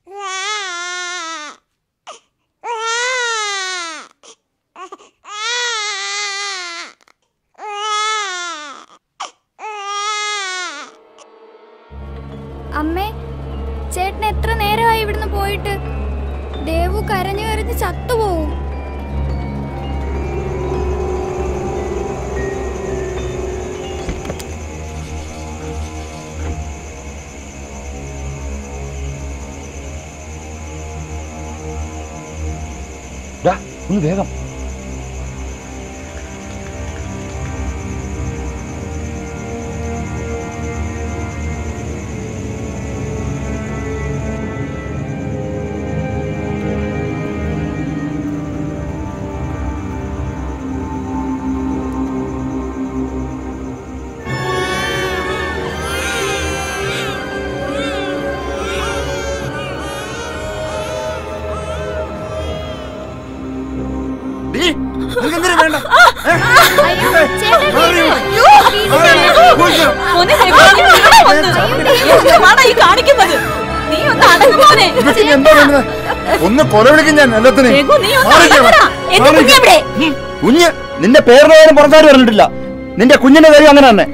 അമ്മേ ചേട്ടൻ എത്ര നേരമായി ഇവിടുന്ന് പോയിട്ട് ദേവു കരഞ്ഞു കരഞ്ഞ് ചത്തുപോവും ഡാ, ഒന്ന് വേഗം ഡീ, നിനക്കെന്തിനാ വേണ്ട? ഏ? അയ്യോ, ഏ, ചേട്ടൻ മാറി വീണ്. ഇവിടെ. വീണ് മാറി ചേട്ടൻ. ഇവിടെ. പോയിക്കോ. മോനെ ദേവു, നീ ഇവിടെ വന്ന്. എന്തുവാടാ ഈ കാണിക്കുന്നത് നീ ഒന്ന് അടങ്ങ് മോനെ ഇതൊക്കെ ഇനി എന്താ വേണ്ടത്? ഒന്ന് കൊല വിളിക്കും ഞാൻ എല്ലാത്തിനും രഘു, നീ ഒന്ന് മാറിക്കോ. അടങ്ങടാ. എന്റെ മാറിക്കോ. കുഞ്ഞെവിടെ? കുഞ്ഞ് നിന്റെ പേരിനോടും പുറത്താരും പറഞ്ഞിട്ടില്ല നിന്റെ കുഞ്ഞിന്റെ കാര്യം അങ്ങനെ തന്നെ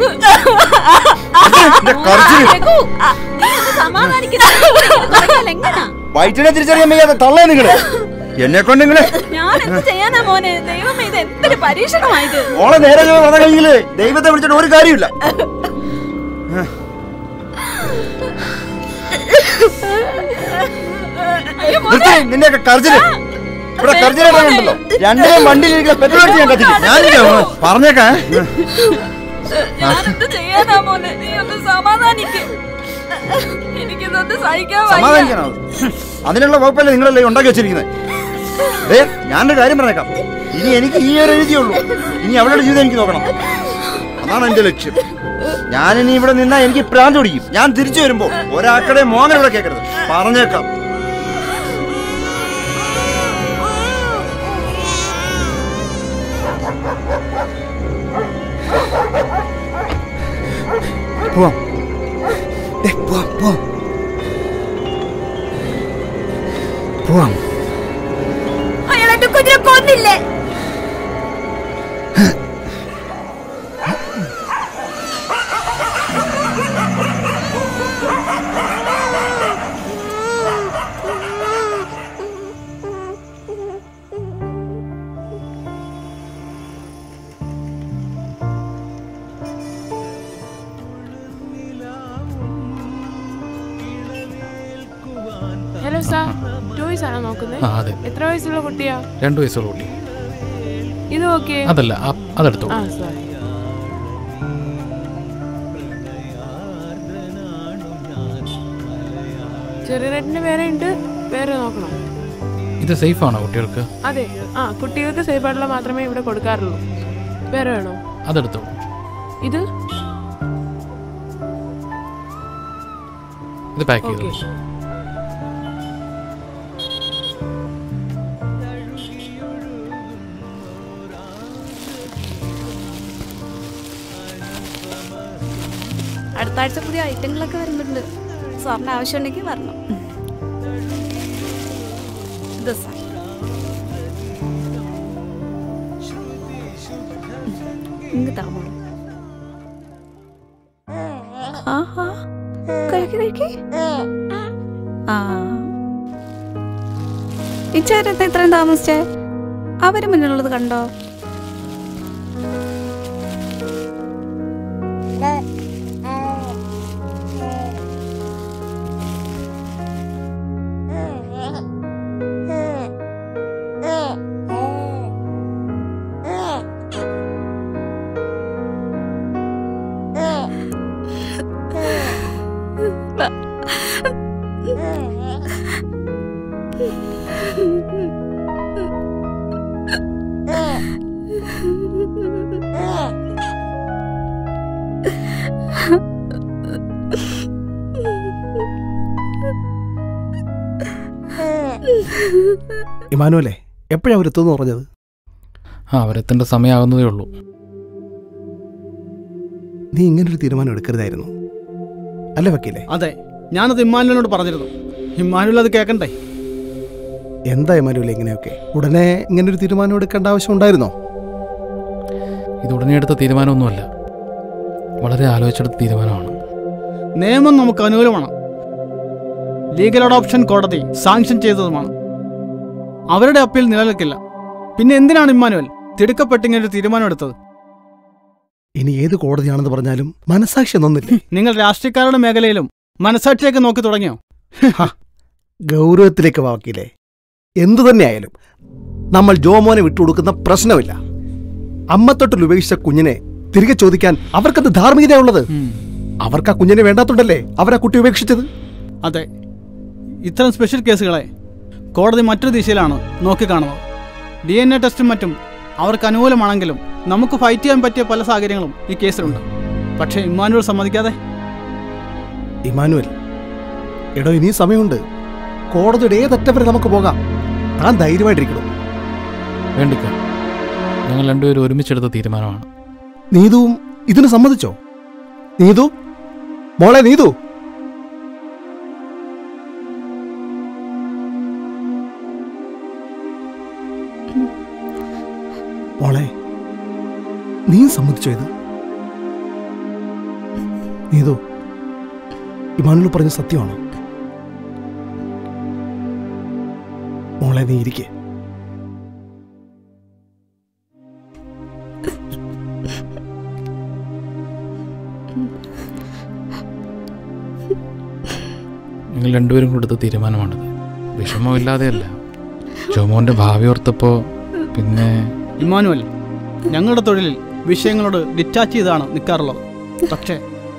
നിന്റെ കരച്ചില്. രഘു, നീ ഒന്ന് സമാധാനിക്ക്. തുടങ്ങിയാൽ എങ്ങനാ വയറ്റിനെ തിരിച്ചറിയാൻ വയ്യാതെ തള്ളേ നിങ്ങള് എന്നെ കൊണ്ട് നിങ്ങള് ഞാൻ എന്ത് ചെയ്യാനാ മോനെ ദൈവമേ ഇത് എന്തൊരു പരീക്ഷണമായത് ഓളെ നേരെ ചൊവ്വെ വന്ന കഴിഞ്ഞില് ദൈവത്തെ വിളിച്ചിട്ട് ഒരു കാര്യമില്ല അയ്യോ മോനെ നിർത്തി നിന്റെയൊക്കെ കരച്ചില് ഇവിടെ കരച്ചിലുണ്ടല്ലോ രണ്ടിനെയും വണ്ടിയിലിരിക്കുന്ന പെട്രോൾ അടിച്ച് ഞാൻ കത്തിക്കും ഞാനില്ല പറഞ്ഞേക്കാ ഞാൻ എന്ത് ചെയ്യാനാ മോനെ നീ ഒന്ന് സമാധാനിക്ക് എനിക്കിതൊന്ന് സഹിക്കാൻ വയ്യ സമാധാനിക്കണോ അതിനുള്ള വകുപ്പല്ലേ നിങ്ങളല്ലേ ഉണ്ടാക്കി വെച്ചിരിക്കുന്നത് ഏ ഞാനൊരു കാര്യം പറഞ്ഞേക്കാം ഇനി എനിക്ക് ഈ ഒരു എഴുതിയുള്ളൂ ഇനി അവളുടെ ജീവിതം എനിക്ക് നോക്കണം അതാണ് എന്റെ ലക്ഷ്യം ഞാനിനി ഇവിടെ നിന്നാ എനിക്ക് പ്രാന്ത് പിടിക്കും ഞാൻ തിരിച്ചു വരുമ്പോ ഒരാക്കടെ മോങ്ങൻ ഇവിടെ കേൾക്കരുത് പറഞ്ഞേക്കാം പോവാം ഏ, പോവാം പോവാം പോവാം അയാൾ എന്റെ കുഞ്ഞിനെ കൊന്നില്ലേ ഹലോ സാർ ടോയ്സ് ആണോ നോക്കുന്നത് ആ അതെ എത്ര വയസ്സുള്ള കുട്ടിയാ രണ്ടു വയസ്സുള്ള കുട്ടി ഇത് ഓക്കെ അതല്ല ആ- അതെടുത്തോ ആ സോറി ചെറിയ റേറ്റിന് വേറെ ഉണ്ട് വേറെ നോക്കണം ഇത് സേഫ് ആണോ കുട്ടികൾക്ക് അതെ ആ കുട്ടികൾക്ക് സേഫ് ആയിട്ടുള്ള മാത്രമേ ഇവിടെ കൊടുക്കാറുള്ളൂ വേറെ വേണോ അതെടുത്തോ ഇത് ഇത് പാക്ക് ചെയ്തു ഓക്കെ അടുത്ത ആഴ്ച പുതിയ ഐറ്റങ്ങളൊക്കെ വരുന്നുണ്ട് സാറിന് ആവശ്യമുണ്ടെങ്കിൽ വരണം ഇത് സാർ ഇങ്ങ് താമോ ആഹാ കഴിക്ക് കഴിക്ക് ആ ഈ ചേരത്തെ ഇത്രയും താമസിച്ചേ അവര് മുന്നിലുള്ളത് കണ്ടോ ഇമാനുവലെ എപ്പോഴാണ് അവരെത്തുമെന്ന് പറഞ്ഞത് ആ അവരെത്തേണ്ട സമയമാകുന്നതേ ഉള്ളൂ നീ ഇങ്ങനൊരു തീരുമാനം എടുക്കരുതായിരുന്നു അല്ലേ വക്കീലേ അതെ ഞാനത് ഇമ്മാനുവിനോട് പറഞ്ഞിരുന്നു ഇമ്മാനുവൽ അത് കേൾക്കണ്ടേ എന്താ എമാനുവൽ ഇങ്ങനെയൊക്കെ ഉടനെ ഇങ്ങനെ ഒരു തീരുമാനം എടുക്കേണ്ട ആവശ്യം ഉണ്ടായിരുന്നോ ഇത് ഉടനെ എടുത്ത തീരുമാനമൊന്നുമല്ല വളരെ ആലോചിച്ചെടുത്ത തീരുമാനമാണ് നിയമം നമുക്ക് അനുകൂലമാണ് ലീഗൽ അഡോപ്ഷൻ കോടതി സാങ്ഷൻ ചെയ്തതുമാണ് അവരുടെ അപ്പീൽ നിലനിൽക്കില്ല പിന്നെ എന്തിനാണ് ഇമ്മാനുവൽ തിടുക്കപ്പെട്ട് ഇങ്ങനെ ഒരു തീരുമാനമെടുത്തത് ഇനി ഏത് കോടതിയാണെന്ന് പറഞ്ഞാലും മനസാക്ഷി എന്നൊന്നില്ലേ നിങ്ങൾ രാഷ്ട്രീയക്കാരുടെ മേഖലയിലും മനസാക്ഷിയൊക്കെ നോക്കി തുടങ്ങിയോ ഗൗരവത്തിലേക്ക് വാക്കില്ലേ എന്തു തന്നെയായാലും നമ്മൾ ജോമോനെ വിട്ടുകൊടുക്കുന്ന പ്രശ്നമില്ല അമ്മത്തൊട്ടിൽ ഉപേക്ഷിച്ച കുഞ്ഞിനെ തിരികെ ചോദിക്കാൻ അവർക്കത് ധാർമ്മികതയുള്ളത് അവർക്ക് ആ കുഞ്ഞിനെ വേണ്ടാത്തോണ്ടല്ലേ അവരാ കുട്ടി ഉപേക്ഷിച്ചത് അതെ ഇത്തരം സ്പെഷ്യൽ കേസുകളെ കോടതി മറ്റൊരു ദിശയിലാണ് നോക്കിക്കാണുന്നത് ഡി എൻ എ ടെസ്റ്റും മറ്റും അവർക്ക് അനുകൂലമാണെങ്കിലും നമുക്ക് ഫൈറ്റ് ചെയ്യാൻ പറ്റിയ പല സാഹചര്യങ്ങളും ഈ കേസിലുണ്ട് പക്ഷേ ഇമ്മാനുവൽ സമ്മതിക്കാതെ ഇമാനുവൽ എടോ ഇനിയും സമയമുണ്ട് കോടതിയുടെ ഏതറ്റം വരെ നമുക്ക് പോകാം താൻ ധൈര്യമായിട്ടിരിക്കണം വേണ്ടിക്ക ഞങ്ങൾ രണ്ടുപേരും ഒരുമിച്ചെടുത്ത തീരുമാനമാണ് നീതുവും ഇതിന് സമ്മതിച്ചോ നീതു മോളെ നീതു മോളെ നീ സമ്മതിച്ചോ ഇത് നീതു ഇമാനുൽ പറഞ്ഞ സത്യമാണോ മോളെ നീ ഇരിക്കേ ഞങ്ങൾ രണ്ടുപേരും കൊടുത്ത തീരുമാനമാണിത് വിഷമമില്ലാതെയല്ല ജോമോൻ്റെ ഭാവി ഓർത്തപ്പോൾ പിന്നെ ഇമ്മാനുവൽ ഞങ്ങളുടെ തൊഴിലിൽ വിഷയങ്ങളോട് ഡിറ്റാച്ച് ചെയ്താണ് നിൽക്കാറുള്ളത് പക്ഷേ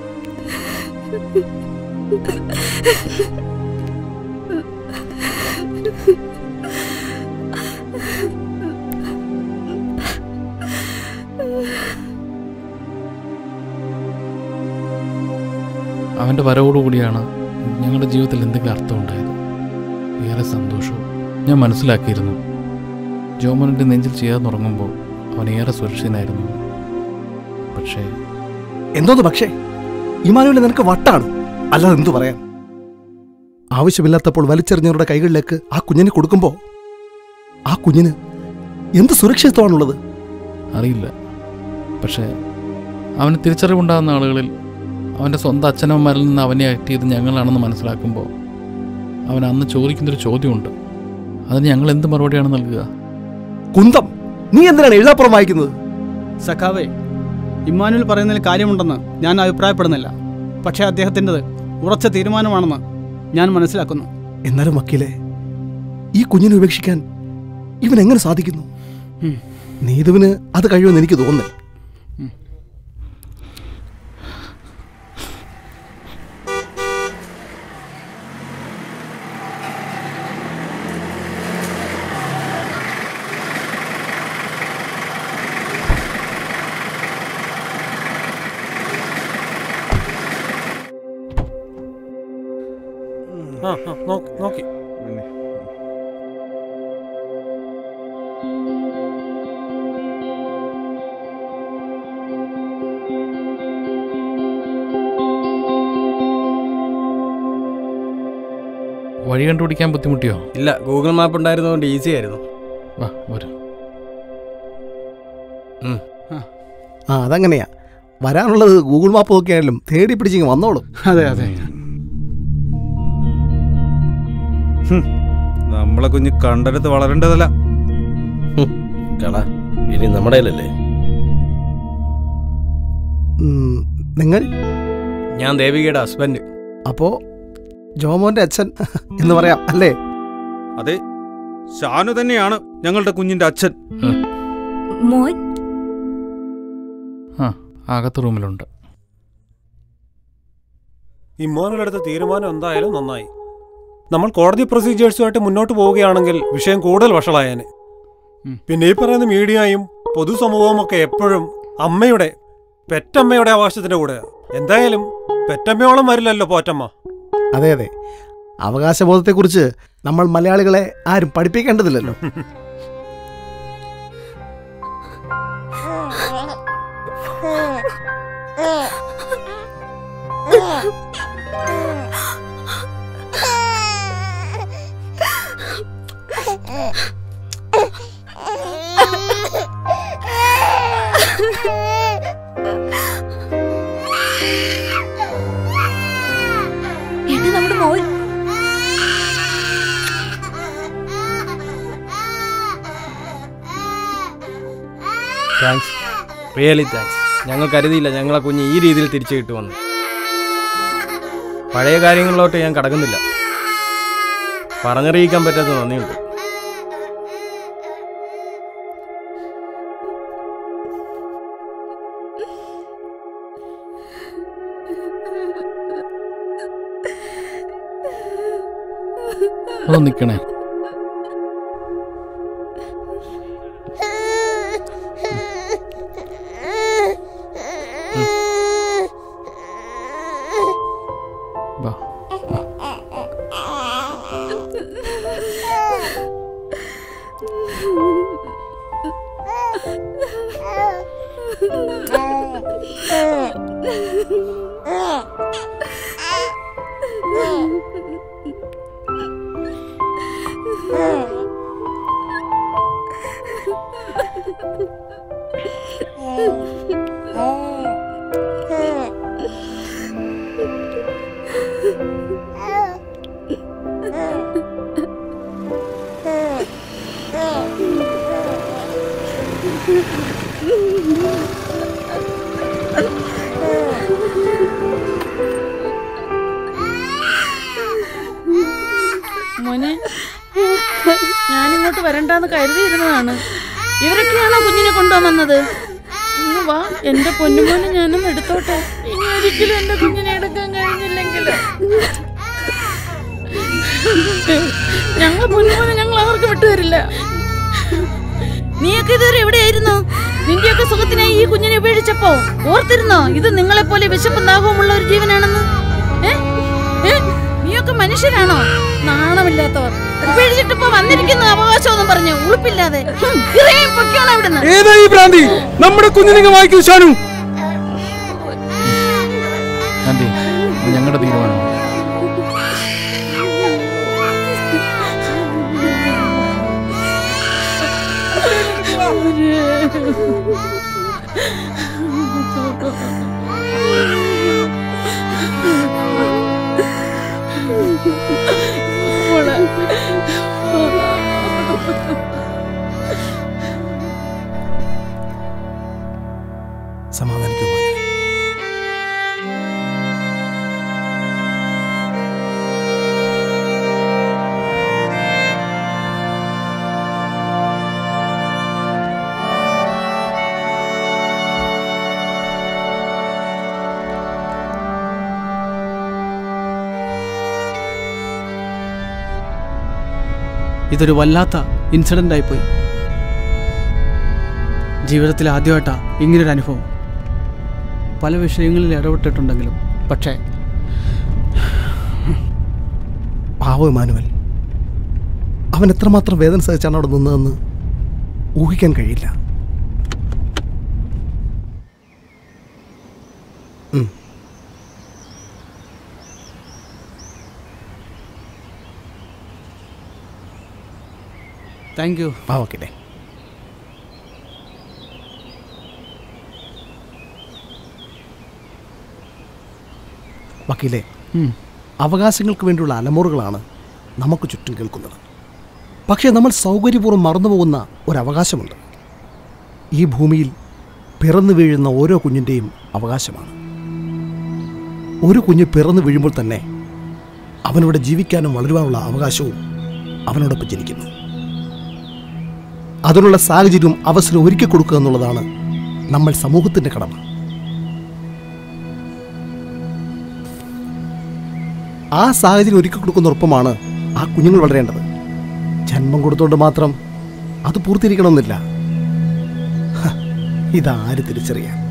അവൻ്റെ വരവോടുകൂടിയാണ് ഞങ്ങളുടെ ജീവിതത്തിൽ എന്തെങ്കിലും അർത്ഥമുണ്ടായത് ഏറെ സന്തോഷവും ഞാൻ മനസ്സിലാക്കിയിരുന്നു ജോമോനിൻ്റെ നെഞ്ചിൽ ചെയ്യാന്നുറങ്ങുമ്പോൾ അവൻ ഏറെ സുരക്ഷിതനായിരുന്നു പക്ഷേ എന്തോന്ന് പക്ഷേ ഇമാനുവൽ നിനക്ക് വട്ടാണ് അല്ലാതെ എന്തു പറയാൻ ആവശ്യമില്ലാത്തപ്പോൾ വലിച്ചെറിഞ്ഞവരുടെ കൈകളിലേക്ക് ആ കുഞ്ഞിനെ കൊടുക്കുമ്പോ ആ കുഞ്ഞിന് എന്ത് സുരക്ഷിതത്വമാണുള്ളത് അറിയില്ല പക്ഷേ അവന് തിരിച്ചറിവുണ്ടാകുന്ന ആളുകളിൽ അവൻ്റെ സ്വന്തം അച്ഛനമ്മമാരിൽ നിന്ന് അവനെ അകറ്റിയത് ഞങ്ങളാണെന്ന് മനസ്സിലാക്കുമ്പോൾ അവൻ അന്ന് ചോദിക്കുന്നൊരു ചോദ്യമുണ്ട് അതിന് ഞങ്ങൾ എന്ത് മറുപടിയാണ് നൽകുക കുന്തം നീ എന്തിനാണ് എഴുതാപ്പുറം വായിക്കുന്നത് സഖാവേ ഇമ്മാനുവൽ പറയുന്നതിൽ കാര്യമുണ്ടെന്ന് ഞാൻ അഭിപ്രായപ്പെടുന്നില്ല പക്ഷേ അദ്ദേഹത്തിൻ്റെത് ഉറച്ച തീരുമാനമാണെന്ന് ഞാൻ മനസ്സിലാക്കുന്നു എന്നാലും വക്കീലെ ഈ കുഞ്ഞിനെ ഉപേക്ഷിക്കാൻ ഇവൻ എങ്ങനെ സാധിക്കുന്നു ഉം. നീതുവിന് അത് കഴിയുമെന്ന് എനിക്ക് തോന്നുന്നില്ല ആ ആ, നോക്കി നോക്കി വഴി കണ്ടുപിടിക്കാൻ ബുദ്ധിമുട്ടിയോ ഇല്ല ഗൂഗിൾ മാപ്പ് ഉണ്ടായിരുന്നതുകൊണ്ട് ഈസി ആയിരുന്നു വാ വരും ആ അതങ്ങനെയാ വരാനുള്ളത് ഗൂഗിൾ മാപ്പ് നോക്കിയാലും തേടി പിടിച്ചിങ്ങ് വന്നോളും അതെ അതെ നമ്മളെ കുഞ്ഞ് കണ്ടെടുത്ത് വളരേണ്ടതല്ല കടാ ഇനി നമ്മുടെ കയ്യിലല്ലേ ഉം, നിങ്ങൾ ഞാൻ ദേവികയുടെ ഹസ്ബൻഡ് അപ്പോ ജോമോന്റെ അച്ഛൻ എന്ന് പറയാം അല്ലേ അതെ ഷാനു തന്നെയാണ് ഞങ്ങളുടെ കുഞ്ഞിന്റെ അച്ഛൻ മോൻ ആ അകത്ത് റൂമിലുണ്ട് ഇമ്മാനുവലെടുത്ത തീരുമാനം എന്തായാലും നന്നായി നമ്മൾ കോടതി പ്രൊസീജിയേഴ്സുമായിട്ട് മുന്നോട്ട് പോവുകയാണെങ്കിൽ വിഷയം കൂടുതൽ വഷളായേനെ ഉം. പിന്നെ ഈ പറയുന്ന മീഡിയയും പൊതുസമൂഹവും ഒക്കെ എപ്പോഴും അമ്മയുടെ പെറ്റമ്മയുടെ അവകാശത്തിന്റെ കൂടെ എന്തായാലും പെറ്റമ്മയോളം വരില്ലല്ലോ പോറ്റമ്മ അതെ അതെ അവകാശബോധത്തെക്കുറിച്ച് നമ്മൾ മലയാളികളെ ആരും പഠിപ്പിക്കേണ്ടതില്ലല്ലോ താങ്ക്സ് റിയലി താങ്ക്സ് ഞങ്ങൾ കരുതിയില്ല ഞങ്ങളെ കുഞ്ഞ് ഈ രീതിയിൽ തിരിച്ചു കിട്ടുമെന്ന് പഴയ കാര്യങ്ങളിലോട്ട് ഞാൻ കടക്കുന്നില്ല പറഞ്ഞറിയിക്കാൻ പറ്റാത്ത നന്ദിയുണ്ട് ഒന്ന് നിൽക്കണേ വാ മോനെ ഞാനിങ്ങോട്ട് വരണ്ടാന്ന് കരുതിയിരുന്നതാണ് ഇവരൊക്കെയാണോ കുഞ്ഞിനെ കൊണ്ടുവന്നത് ഇന്ന് വാ എന്റെ പൊന്നുമോനെ ഞാനൊന്ന് എടുത്തോട്ടെ ഇനി ഒരിക്കലും എന്റെ കുഞ്ഞിനെ എടുക്കാൻ കഴിഞ്ഞില്ലെങ്കിൽ ഞങ്ങൾ പൊന്നുമോനെ ഞങ്ങൾ അവർക്ക് വിട്ടുതരില്ല നീയൊക്കെ ഇതുവരെ എവിടെയായിരുന്നു നിന്റെയൊക്കെ സുഖത്തിനായി ഈ കുഞ്ഞിനെ ഉപേക്ഷിച്ചപ്പോ ഓർത്തിരുന്നോ ഇത് നിങ്ങളെ പോലെ വിശപ്പും ദാഹവുമുള്ള ഒരു ജീവനാണെന്ന് ഏ? ഏ? നീയൊക്കെ മനുഷ്യരാണോ നാണമില്ലാത്തവർ ഉപേക്ഷിച്ചിട്ടിപ്പോ വന്നിരിക്കുന്ന അവകാശമൊന്നും പറഞ്ഞു ഉളുപ്പില്ലാതെ ഹും, ഇറങ്ങി പൊയ്ക്കോണം ഇവിടുന്ന് ഏതാ ഈ ഭ്രാന്തി നമ്മുടെ കുഞ്ഞിനെ വായിക്കൂ ഷാനു ആൻറ്റി ഇത് ഞങ്ങളുടെ തീരുമാനമാണ് സമാധാനിക്കൂ മോനെ. ഇതൊരു വല്ലാത്ത ഇൻസിഡൻ്റ് ആയിപ്പോയി ജീവിതത്തിൽ ആദ്യമായിട്ടാണ് ഇങ്ങനൊരു അനുഭവം പല വിഷയങ്ങളിൽ ഇടപെട്ടിട്ടുണ്ടെങ്കിലും പക്ഷേ പാവ മാനുവൽ അവൻ എത്രമാത്രം വേദന സഹിച്ചാണ് അവിടെ നിന്നതെന്ന് ഊഹിക്കാൻ കഴിയില്ല ഉം. താങ്ക് യു പാവക്കില്ലേ വക്കീലെ ഉം. അവകാശങ്ങൾക്ക് വേണ്ടിയുള്ള അലമുറകളാണ് നമുക്ക് ചുറ്റും കേൾക്കുന്നത് പക്ഷേ നമ്മൾ സൗകര്യപൂർവ്വം മറന്നുപോകുന്ന ഒരവകാശമുണ്ട് ഈ ഭൂമിയിൽ പിറന്നു വീഴുന്ന ഓരോ കുഞ്ഞിൻ്റെയും അവകാശമാണ് ഒരു കുഞ്ഞ് പിറന്നു വീഴുമ്പോൾ തന്നെ അവനിവിടെ ജീവിക്കാനും വളരുവാനുള്ള അവകാശവും അവനോടൊപ്പം ജനിക്കുന്നു അതിനുള്ള സാഹചര്യവും അവസരം ഒരുക്കി കൊടുക്കുക എന്നുള്ളതാണ് നമ്മൾ സമൂഹത്തിൻ്റെ കടമ ആ സാഹചര്യം ഒരുക്കി കൊടുക്കുന്നതോടൊപ്പമാണ് ആ കുഞ്ഞുങ്ങൾ വളരേണ്ടത് ജന്മം കൊടുത്തുകൊണ്ട് മാത്രം അത് പൂർത്തീകരിക്കണമെന്നില്ല ഹ, ഇതാര് തിരിച്ചറിയാൻ